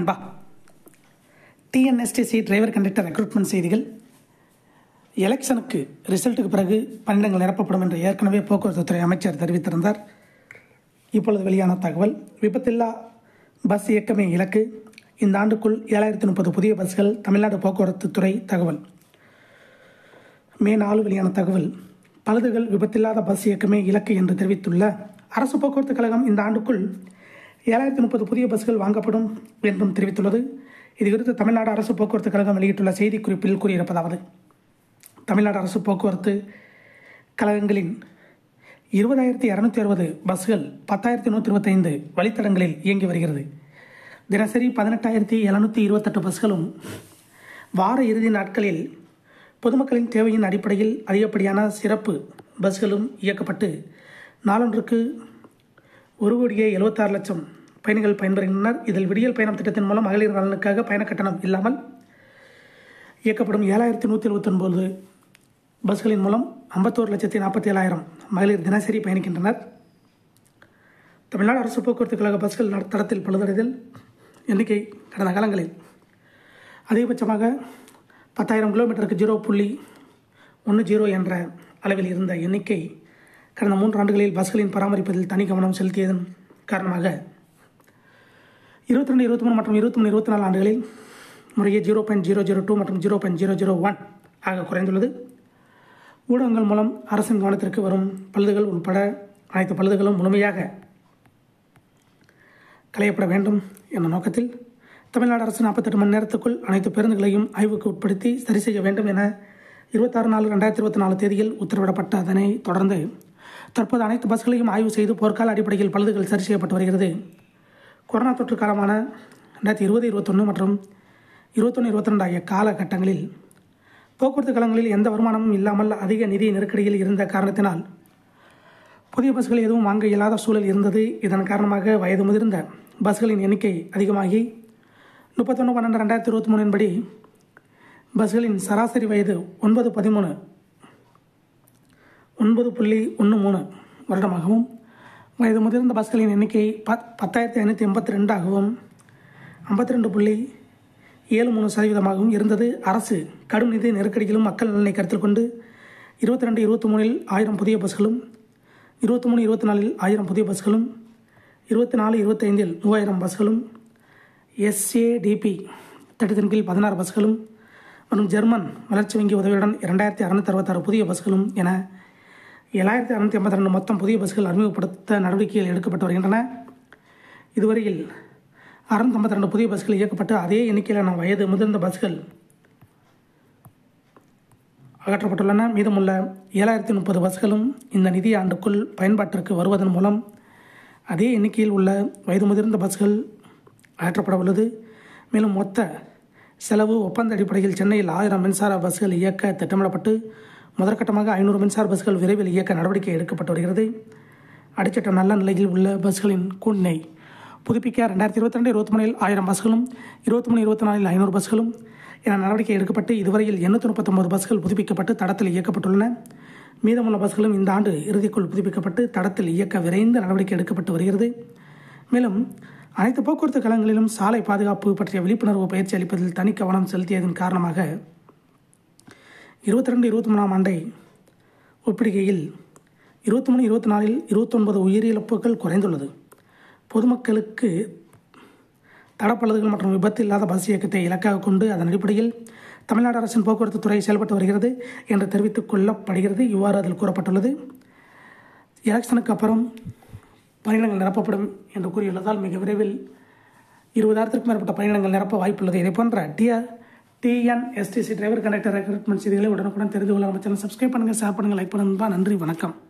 நண்பா TNSTC driver conductor recruitment செய்திகள் எலெக்ஷனுக்கு ரிசல்ட்டுக்கு பிறகு பணியிடங்கள் நிரப்பப்படும் என்று ஏற்கனவே போக்குவரத்து துறை அமைச்சர் தெரிவித்திருந்தார் இப்பொழுது வெளியான தகவல் விபத்தில்லா பஸ் இயக்கமே இலக்கு இந்த ஆண்டுக்குள் ஏழாயிரத்தி முப்பது புதிய பஸ்கள் தமிழ்நாடு போக்குவரத்து துறை தகவல் மே நாலு வெளியான தகவல் பழுதுகள் விபத்தில்லாத பஸ் இயக்கமே இலக்கு என்று தெரிவித்துள்ள அரசு போக்குவரத்து கழகம் இந்த ஆண்டுக்குள் ஏழாயிரத்தி முப்பது புதிய பஸ்கள் வாங்கப்படும் என்றும் தெரிவித்துள்ளது இதுகுறித்து தமிழ்நாடு அரசு போக்குவரத்து கழகம் வெளியிட்டுள்ள செய்திக்குறிப்பில் கூறியிருப்பதாவது தமிழ்நாடு அரசு போக்குவரத்து கழகங்களின் இருபதாயிரத்தி இரநூத்தி அறுபது பஸ்கள் பத்தாயிரத்தி நூற்றி இருபத்தைந்து வழித்தடங்களில் இயங்கி வருகிறது தினசரி பதினெட்டாயிரத்தி எழுநூற்றி இருபத்தெட்டு பஸ்களும் வார இறுதி நாட்களில் பொதுமக்களின் தேவையின் அடிப்படையில் அதிகப்படியான சிறப்பு பஸ்களும் இயக்கப்பட்டு நாளொன்றுக்கு ஒரு கோடியே எழுபத்தாறு லட்சம் பயணிகள் பயன்பெறுகின்றனர் இதில் விடியல் பயணம் திட்டத்தின் மூலம் மகளிர் நலனுக்காக பயண கட்டணம் இல்லாமல் இயக்கப்படும் ஏழாயிரத்தி நூற்றி எழுபத்தொன்பது பஸ்களின் மூலம் ஐம்பத்தோரு லட்சத்தி நாற்பத்தி ஏழாயிரம் மகளிர் தினசரி பயணிக்கின்றனர் தமிழ்நாடு அரசு போக்குவரத்து கழக பஸ்கள் நட- தடத்தில் பழுதடைதல் எண்ணிக்கை கடந்த காலங்களில் அதிகபட்சமாக பத்தாயிரம் கிலோமீட்டருக்கு ஜீரோ புள்ளி ஒன்று ஜீரோ என்ற அளவில் இருந்த எண்ணிக்கை கடந்த மூன்று ஆண்டுகளில் பஸ்களின் பராமரிப்பதில் தனி கவனம் செலுத்தியதன் காரணமாக இருபத்தி ரெண்டு இருபத்தி மூணு மற்றும் இருபத்தி மூணு இருபத்தி நாலு ஆண்டுகளில் முறையே zero point zero zero two மற்றும் zero point zero zero one ஆக குறைந்துள்ளது ஊடகங்கள் மூலம் அரசின் கவனத்திற்கு வரும் பழுதுகள் உட்பட அனைத்து பழுதுகளும் முழுமையாக களையப்பட வேண்டும் என்ற நோக்கத்தில் தமிழ்நாடு அரசு நாற்பத்தெட்டு மணி நேரத்துக்குள் அனைத்து பேருந்துகளையும் ஆய்வுக்கு உட்படுத்தி சரி செய்ய வேண்டும் என இருபத்தாறு நாலு ரெண்டாயிரத்தி இருபத்தி நாலு தேதியில் உத்தரவிடப்பட்ட அதனை தொடர்ந்து தற்போது அனைத்து பஸ்களையும் ஆய்வு செய்து போர்க்கால அடிப்படையில் பழுதுகள் சரி செய்யப்பட்டு வருகிறது கொரோனா தொற்று காலமான ரெண்டாயிரத்தி இருபது இருபத்தொன்று மற்றும் இருபத்தொன்று இருபத்தி ரெண்டு ஆகிய காலகட்டங்களில் போக்குவரத்து கழகங்களில் எந்த வருமானமும் இல்லாமல் அதிக நிதி நெருக்கடியில் இருந்த காரணத்தினால் புதிய பஸ்கள் எதுவும் வாங்க இயலாத சூழல் இருந்தது இதன் காரணமாக வயது முதிர்ந்த பஸ்களின் எண்ணிக்கை அதிகமாகி முப்பத்தொன்று பன்னெண்டு ரெண்டாயிரத்தி இருபத்தி மூணின் படி பஸ்களின் சராசரி வயது ஒன்பது பதிமூணு ஒன்பது புள்ளி ஒன்று மூணு வருடமாகவும் வயது முதிர்ந்த பஸ்களின் எண்ணிக்கை பத் பத்தாயிரத்தி ஐநூற்றி எண்பத்தி ரெண்டாகவும் ஐம்பத்தி ரெண்டு புள்ளி ஏழு மூணு சதவீதமாகவும் இருந்தது அரசு கடும் நிதி நெருக்கடியிலும் மக்கள் நலனை கருத்தில் கொண்டு இருபத்தி ரெண்டு இருபத்தி மூணில் ஆயிரம் புதிய பஸ்களும் இருபத்தி மூணு இருபத்தி நாலில் ஆயிரம் புதிய பஸ்களும் இருபத்தி நாலு இருபத்தைந்தில் மூவாயிரம் பஸ்களும் எஸ்ஏடிபி திட்டத்தின் கீழ் பதினாறு பஸ்களும் மற்றும் ஜெர்மன் வளர்ச்சி வங்கி உதவியுடன் இரண்டாயிரத்தி அறுநூத்தி அறுபத்தாறு புதிய பஸ்களும் என ஏழாயிரத்தி அறுநூத்தி ஐம்பத்தி ரெண்டு மொத்தம் புதிய பஸ்கள் அறிமுகப்படுத்த நடவடிக்கைகள் எடுக்கப்பட்டு வருகின்றன இதுவரையில் அறுநூத்தி ஐம்பத்தி ரெண்டு புதிய பஸ்கள் இயக்கப்பட்டு அதே எண்ணிக்கையிலான வயது முதிர்ந்த பஸ்கள் அகற்றப்பட்டுள்ளன மீதமுள்ள ஏழாயிரத்தி முப்பது பஸ்களும் இந்த நிதி ஆண்டுக்குள் பயன்பாட்டிற்கு வருவதன் மூலம் அதே எண்ணிக்கையில் உள்ள வயது முதிர்ந்த பஸ்கள் அகற்றப்பட உள்ளது மேலும் மொத்த செலவு ஒப்பந்த அடிப்படையில் சென்னையில் ஆயிரம் மின்சார பஸ்கள் இயக்க திட்டமிடப்பட்டு முதற்கட்டமாக ஐநூறு மின்சார பஸ்கள் விரைவில் இயக்க நடவடிக்கை எடுக்கப்பட்டு வருகிறது அடிச்சட்டம் நல்ல நிலையில் உள்ள பஸ்களின் கூண்டினை புதுப்பிக்க ரெண்டாயிரத்தி இருபத்தி ரெண்டு இருபத்தி மூணில் ஆயிரம் பஸ்களும் இருபத்தி மூணு இருபத்தி நாலில் ஐநூறு பஸ்களும் என நடவடிக்கை எடுக்கப்பட்டு இதுவரையில் எண்ணூற்றி முப்பத்தொம்பது பஸ்கள் புதுப்பிக்கப்பட்டு தடத்தில் இயக்கப்பட்டுள்ளன மீதமுள்ள பஸ்களும் இந்த ஆண்டு இறுதிக்குள் புதுப்பிக்கப்பட்டு தடத்தில் இயக்க விரைந்து நடவடிக்கை எடுக்கப்பட்டு வருகிறது மேலும் அனைத்து போக்குவரத்து கழகங்களிலும் சாலை பாதுகாப்பு பற்றிய விழிப்புணர்வு பயிற்சி அளிப்பதில் தனி கவனம் செலுத்தியதன் காரணமாக இருபத்தி ரெண்டு இருபத்தி மூணாம் ஆண்டை ஒப்பிடுகையில் இருபத்தி மூணு இருபத்தி நாலில் இருபத்தொன்பது உயிரிழப்புகள் குறைந்துள்ளது பொதுமக்களுக்கு தடப்பழுதுகள் மற்றும் விபத்து இல்லாத பஸ் இயக்கத்தை இலக்காக கொண்டு அதன் அடிப்படையில் தமிழ்நாடு அரசின் போக்குவரத்து துறை செயல்பட்டு வருகிறது என்று தெரிவித்துக் கொள்ளப்படுகிறது இவ்வாறு அதில் கூறப்பட்டுள்ளது எலெக்ஷனுக்கு அப்புறம் பணியிடங்கள் நிரப்பப்படும் என்று கூறியுள்ளதால் மிக விரைவில் இருபதாயிரத்திற்கும் மேற்பட்ட பணியிடங்கள் நிரப்ப வாய்ப்புள்ளது இதே போன்ற TR TNSTC driver conductor recruitment செய்திகளை உடனுக்குடன் தெரிந்து கொள்ள நம்ம சேனல் சப்ஸ்கிரைப் பண்ணுங்கள் ஷேர் பண்ணுங்கள் லைக் பண்ணுங்கள் நன்றி வணக்கம்